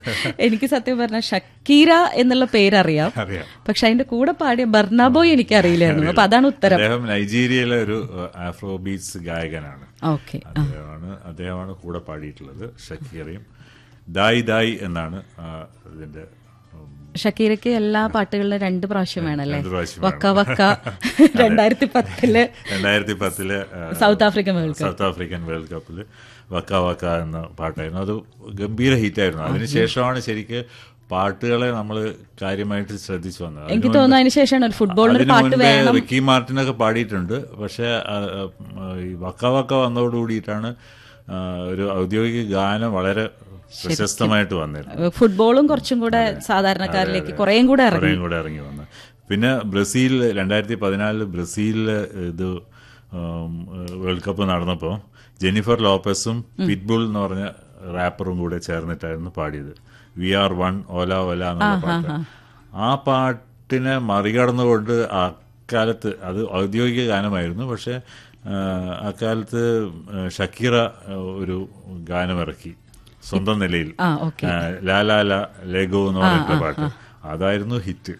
എനിക്ക് സത്യം പറഞ്ഞ ഷക്കീര എന്നുള്ള പേരറിയാം അറിയാം പക്ഷെ അതിന്റെ കൂടെ പാടിയ ബർണാബോയ് എനിക്ക് അറിയില്ലായിരുന്നു അപ്പൊ അതാണ് ഉത്തരം അദ്ദേഹം നൈജീരിയയിലെ ഒരു ആഫ്രോ ബീറ്റ്സ് ഗായകനാണ് ഓക്കെ അദ്ദേഹമാണ് അദ്ദേഹമാണ് കൂടെ പാടിയിട്ടുള്ളത് ഷക്കീറയും ദായ് ദായ് എന്നാണ് ആ, ഇതിന്റെ ഉം, ഷക്കീരയ്ക്ക് എല്ലാ പാട്ടുകളിലും രണ്ട് പ്രാവശ്യം വേണമല്ലേ രണ്ട് പ്രാവശ്യം വക്ക വക്ക രണ്ടായിരത്തി പത്തില് രണ്ടായിരത്തി പത്തില് ആ, South African World Cup South African World കപ്പിൽ വക്ക വക്ക എന്ന പാട്ടായിരുന്നു അത് ഗംഭീര ഹിറ്റായിരുന്നു അതിനുശേഷമാണ് ശരിക്ക് പാട്ടുകളെ നമ്മൾ കാര്യമായിട്ട് ശ്രദ്ധിച്ചു വന്നത് എനിക്ക് തോന്നുന്നു അതിന് ശേഷമാണ് ഒരു ഫുട്ബോളിന് ഒരു അതിനു പാട്ട് മുൻപേ വേണം റിക്കി മാർട്ടിനൊക്കെ പാടിയിട്ടുണ്ട് പക്ഷെ ആ, ആ, ഈ വക്ക വക്ക വന്നതോടുകൂടിയിട്ടാണ് ആ, ഒരു ഔദ്യോഗിക ഗാനം വളരെ പ്രശസ്തമായിട്ട് വന്നിരുന്നത് ഫുട്ബോളും കുറച്ചും കൂടെ സാധാരണക്കാരിലേക്ക് കുറേയും കൂടെ ഇറങ്ങി കുറേയും കൂടെ ഇറങ്ങി വന്നു പിന്നെ ബ്രസീൽ രണ്ടായിരത്തി പതിനാലില് ബ്രസീലില് ഇത് ഉം, വേൾഡ് കപ്പ് നടന്നപ്പോൾ ജെനിഫർ ലോപ്പസും പിറ്റ്ബുൾ എന്ന് പറഞ്ഞ റാപ്പറും കൂടെ ചേർന്നിട്ടായിരുന്നു പാടിയത് we are one ola ola എന്നുള്ള പാട്ട് ആ പാട്ടിനെ മറികടന്നുകൊണ്ട് അക്കാലത്ത് അത് ഔദ്യോഗിക ഗാനമായിരുന്നു പക്ഷെ ആ, അക്കാലത്ത് ആ, ഷക്കീറ ആ, ഒരു ഗാനമിറക്കി സ്വന്തം നിലയിൽ ആ ഓക്കെ ആ, ലാ ലാ ലാ ലെഗോ എന്ന് പറഞ്ഞിട്ടുള്ള പാട്ട് അതായിരുന്നു ഹിറ്റ്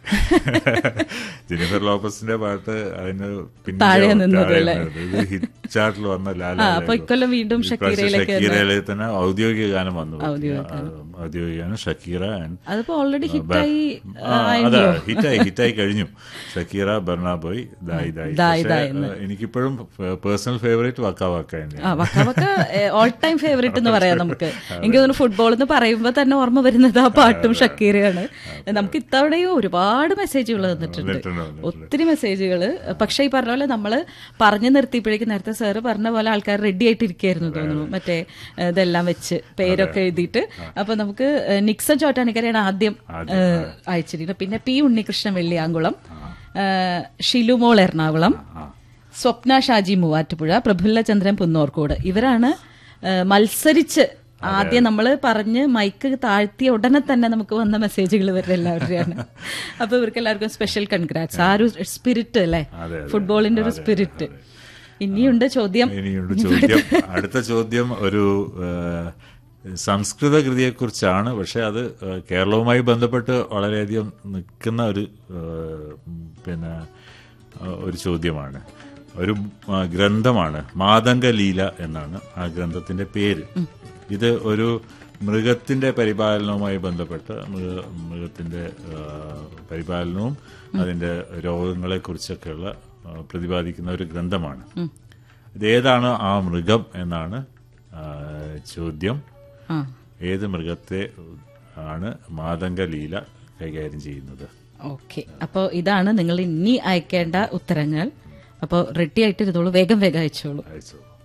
ജെനിഫർ ലോപ്പസിന്റെ പാട്ട് അതിന് പിന്നിലെ താഴെ നിന്നത് താഴെ അല്ലേ? നിന്നത്. ഇത് ഹിറ്റ് ചാർട്ടിൽ വന്ന ലാ ആ ലാ അപ്പൊ ലെഗോ. ഇക്കൊല്ലം വീണ്ടും ഇപ്രാവശ്യം ഷക്കീരയിലേക്ക് ഷക്കീരയിലെ തന്നെ ഔദ്യോഗിക ഗാനം വന്നു ഔദ്യോഗിക ആ, ഔദ്യോഗിക ഗാനം ഷക്കീറ and അതിപ്പോ ഓൾറെഡി ഹിറ്റായി ആ, അതാ ഹിറ്റായി ഹിറ്റായി കഴിഞ്ഞു ഷക്കീറ ബെർണാബോയ് ദായ് ദായ് ദായ് പക്ഷേ, ദായ് എന്ന്. ആ, എനിക്കിപ്പോഴും പേഴ്സണൽ ഫേവറേറ്റ് വക്ക വക്ക തന്നെയാണ് ആ Waka Waka all time favourite എന്ന് പറയാം നമുക്ക് എനിക്ക് തോന്നുന്നു ഫുട്ബോൾ എന്ന് പറയുമ്പോൾ തന്നെ ഓർമ്മ വരുന്നത് ആ പാട്ടും ഷക്കീരയാണ് നമുക്ക് ഇത്തവണയും ഒരുപാട് മെസ്സേജുകൾ വന്നിട്ടുണ്ട് വന്നിട്ടുണ്ട്, വന്നിട്ടുണ്ട്. ഒത്തിരി മെസ്സേജുകൾ പക്ഷേ ഈ പറഞ്ഞ പോലെ നമ്മൾ പറഞ്ഞു നിർത്തിയപ്പോഴേക്കും നേരത്തെ സാറ് പറഞ്ഞ പോലെ ആൾക്കാർ റെഡി ആയിട്ടിരിക്കുകയായിരുന്നു തോന്നുന്നു മറ്റേ ഏഹ്, ഇതെല്ലാം വെച്ച് പേരൊക്കെ എഴുതിയിട്ട് അപ്പൊ നമുക്ക് ഏഹ്, നിക്സൺ ചോറ്റാനിക്കരയാണ് ആദ്യം ഏഹ്, അയച്ചിരിക്കുന്നത് പിന്നെ പി ഉണ്ണികൃഷ്ണൻ വെള്ളിയാങ്കുളം ഏഹ്, ഷിലുമോൾ എറണാകുളം സ്വപ്ന ഷാജി മൂവാറ്റുപുഴ പ്രഫുല്ല ചന്ദ്രൻ പുന്നോർക്കോട് ഇവരാണ് ഏഹ്, മത്സരിച്ച് ആദ്യം നമ്മൾ പറഞ്ഞ് മൈക്ക് താഴ്ത്തിയ ഉടനെ തന്നെ നമുക്ക് വന്ന മെസ്സേജുകൾ ഇവരുടെ എല്ലാവരുടെയാണ് അപ്പൊ ഇവർക്ക് എല്ലാവർക്കും സ്പെഷ്യൽ കൺഗ്രാറ്റ്സ് ആ ഒരു സ്പിരിറ്റ് അല്ലേ അതെ, അതെ. ഫുട്ബോളിന്റെ ഒരു സ്പിരിറ്റ് ഇനിയുണ്ട് ചോദ്യം ഇനിയുണ്ട് ചോദ്യം അടുത്ത ചോദ്യം ഒരു ആ, സംസ്കൃത കൃതിയെക്കുറിച്ചാണ് പക്ഷെ അത് ആ, കേരളവുമായി ബന്ധപ്പെട്ട് വളരെയധികം നിൽക്കുന്ന ഒരു ആ, ഉം, പിന്നെ ആ, ഒരു ചോദ്യമാണ് ഒരു ആ, ഗ്രന്ഥമാണ് മാതംഗ ലീല എന്നാണ് ആ ഗ്രന്ഥത്തിന്റെ പേര് ഇത് ഒരു മൃഗത്തിന്റെ പരിപാലനവുമായി ബന്ധപ്പെട്ട് മൃഗ മൃഗത്തിന്റെ ആ, പരിപാലനവും അതിന്റെ രോഗങ്ങളെ കുറിച്ചൊക്കെയുള്ള ആ, പ്രതിപാദിക്കുന്ന ഒരു ഗ്രന്ഥമാണ് ഇതേതാണ് ആ മൃഗം എന്നാണ് ആ, ചോദ്യം ആ ഏത് മൃഗത്തെ ആണ് മാതംഗ ലീല കൈകാര്യം ചെയ്യുന്നത് ഓക്കെ അപ്പോൾ ഇതാണ് നിങ്ങൾ ഇനി അയക്കേണ്ട ഉത്തരങ്ങൾ അപ്പോൾ റെഡി ആയിട്ട് ഇരുന്നോളൂ വേഗം വേഗം അയച്ചോളൂ അയച്ചോ